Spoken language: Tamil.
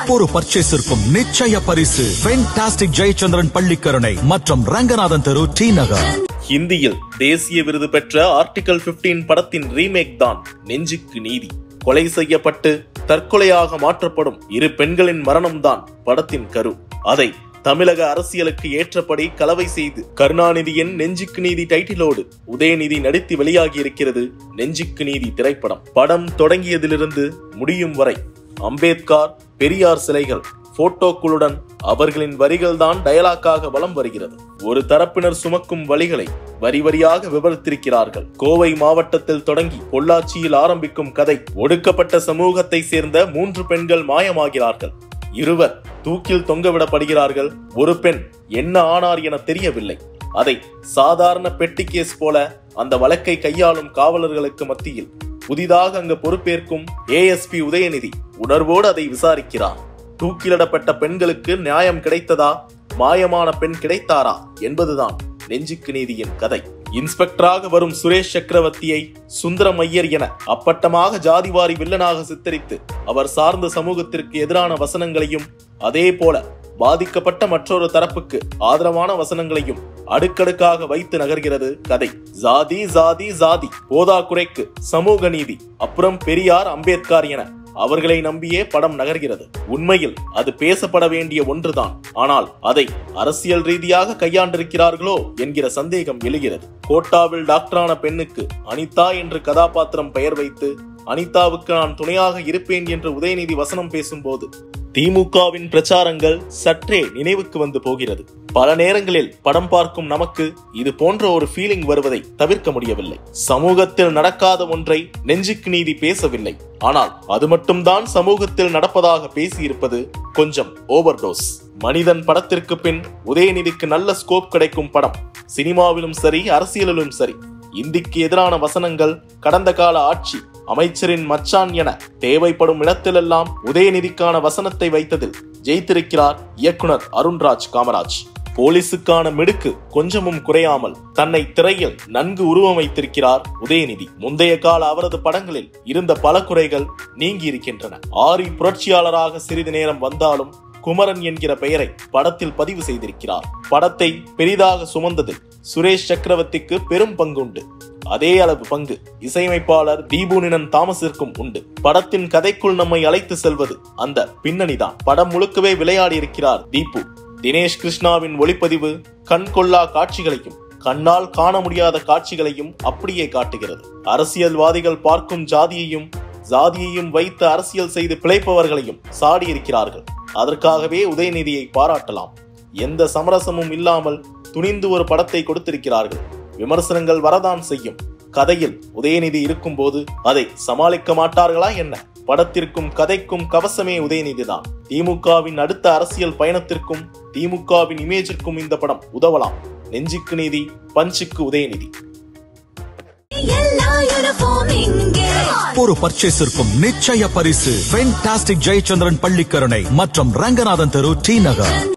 ஒவ்வொரு பர்ச்சேஸிற்கும் நிச்சய பரிசு ஃபென்டாஸ்டிக் ஜெயச்சந்திரன் பள்ளிக்கரணை மற்றும் ரங்கநாதன் தெரு டி நகர் ஹிந்தியில் தேசிய விருது பெற்ற ஆர்டிகல் 15 படத்தின் ரீமேக் தான் நெஞ்சுக்கு நீதி கொலை செய்யப்பட்டு தற்கொலையாக மாற்றப்படும் இரு பெண்களின் மரணம்தான் படத்தின் கரு அதை தமிழக அரசியலுக்கு ஏற்றபடி கலவை செய்து கருணாநிதியின் நெஞ்சுக்கு நீதி டைட்டிலோடு உதயநிதி நடித்து வெளியாகி இருக்கிறது நெஞ்சுக்கு நீதி திரைப்படம் படம் தொடங்கியதிலிருந்து முடியும் வரை அம்பேத்கர் பெரியார் சிலைகள் போட்டோக்களுடன் அவர்களின் வரிகள் தான் டயலாக்காக வலம் வருகிறது ஒரு தரப்பினர் சுமக்கும் வழிகளை வரி வரியாக விவரித்திருக்கிறார்கள் கோவை மாவட்டத்தில் தொடங்கி பொள்ளாச்சியில் ஆரம்பிக்கும் கதை ஒடுக்கப்பட்ட சமூகத்தை சேர்ந்த மூன்று பெண்கள் மாயமாகிறார்கள் இருவர் தூக்கில் தொங்கவிடப்படுகிறார்கள் ஒரு பெண் என்ன ஆனார் என தெரியவில்லை அதை சாதாரண பெட்டி கேஸ் போல அந்த வழக்கை கையாளும் காவலர்களுக்கு மத்தியில் புதிதாக அங்கு பொறுப்பேற்கும் ஏஎஸ்பி உதயநிதி உணர்வோடு அதை விசாரிக்கிறார் தூக்கிலிடப்பட்ட பெண்களுக்கு நியாயம் கிடைத்ததா மாயமான பெண் கிடைத்தாரா என்பதுதான் நெஞ்சுக்கு நீதியின் கதை இன்ஸ்பெக்டராக வரும் சுரேஷ் சக்கரவர்த்தியை சுந்தரம் ஐயர் என அப்பட்டமாக ஜாதிவாரி வில்லனாக சித்தரித்து அவர் சார்ந்த சமூகத்திற்கு எதிரான வசனங்களையும் அதே போல பாதிக்கப்பட்ட மற்றொரு தரப்புக்கு ஆதரவான வசனங்களையும் அடுக்கடுக்காக வைத்து நகர்கிறது கதை ஜாதி ஜாதி ஜாதி போதாக்குறைக்கு சமூக நீதி அப்புறம் பெரியார் அம்பேத்கர் என அவர்களை நம்பியே படம் நகர்கிறது உண்மையில் அது பேசப்பட வேண்டிய ஒன்றுதான் ஆனால் அதை அரசியல் ரீதியாக கையாண்டிருக்கிறார்களோ என்கிற சந்தேகம் எழுகிறது கோட்டாவில் டாக்டரான பெண்ணுக்கு அனிதா என்று கதாபாத்திரம் பெயர் வைத்து அனிதாவுக்கு நான் துணையாக இருப்பேன் என்று உதயநிதி வசனம் பேசும்போது திமுகவின் பிரச்சாரங்கள் சற்றே நினைவுக்கு வந்து போகிறது பல நேரங்களில் படம் பார்க்கும் நமக்கு இது போன்ற ஒரு ஃபீலிங் வருவதை தவிர்க்க முடியவில்லை சமூகத்தில் நடக்காத ஒன்றை நெஞ்சுக்கு நீதி பேசவில்லை ஆனால் அது மட்டும்தான் சமூகத்தில் நடப்பதாக பேசியிருப்பது கொஞ்சம் ஓவர் டோஸ் மனிதன் படத்திற்கு பின் உதயநிதிக்கு நல்ல ஸ்கோப் கிடைக்கும் படம் சினிமாவிலும் சரி அரசியலிலும் சரி இந்திக்கு எதிரான வசனங்கள் கடந்த கால ஆட்சி அமைச்சரின் மச்சான் என தேவைப்படும் இடத்திலெல்லாம் உதயநிதிக்கான வசனத்தை வைத்ததில் ஜெயித்திருக்கிறார் இயக்குனர் அருண்ராஜ் காமராஜ் போலீசுக்கான மிடுக்கு கொஞ்சமும் குறையாமல் தன்னை திரையில் நன்கு உருவமைத்திருக்கிறார் உதயநிதி முந்தைய கால அவரது படங்களில் இருந்த பல குறைகள் நீங்கி இருக்கின்றன ஆரி புரட்சியாளராக சிறிது நேரம் வந்தாலும் குமரன் என்கிற பெயரை படத்தில் பதிவு செய்திருக்கிறார் படத்தை பெரிதாக சுமந்ததில் சுரேஷ் சக்கரவர்த்திக்கு பெரும் பங்குண்டு அதே அளவு பங்கு இசையமைப்பாளர் தீபுனினன் தாமஸிற்கும் உண்டு படத்தின் கதைக்குள் நம்மை அழைத்து செல்வது அந்த பின்னணிதான் படம் முழுக்கவே விளையாடி இருக்கிறார் தீபு தினேஷ் கிருஷ்ணாவின் ஒளிப்பதிவு கண் கொள்ளா காட்சிகளையும் கண்ணால் காண முடியாத காட்சிகளையும் அப்படியே காட்டுகிறது அரசியல்வாதிகள் பார்க்கும் ஜாதியையும் ஜாதியையும் வைத்து அரசியல் செய்து பிழைப்பவர்களையும் சாடியிருக்கிறார்கள் அதற்காகவே உதயநிதியை பாராட்டலாம் எந்த சமரசமும் இல்லாமல் துணிந்து ஒரு படத்தை கொடுத்திருக்கிறார்கள் விமர்சனங்கள் வரதான் செய்யும் கதையில் உதயநிதி இருக்கும்போது அதை சமாளிக்க மாட்டார்களா என்ன படத்திற்கும் கதைக்கும் கவசமே உதயநிதிதான் திமுகவின் அடுத்த அரசியல் பயணத்திற்கும் திமுகவின் இமேஜிற்கும் இந்த படம் உதவலாம் நெஞ்சுக்கு நீதி பஞ்சுக்கு உதயநிதி எல்லா யூனிஃபார்ம் இங்கே ஒவ்வொரு பர்ச்சேஸிற்கும் நிச்சய பரிசு ஃபென்டாஸ்டிக் ஜெயச்சந்திரன் பள்ளிக்கரணை மற்றும் ரங்கநாதன் தெரு டி நகர்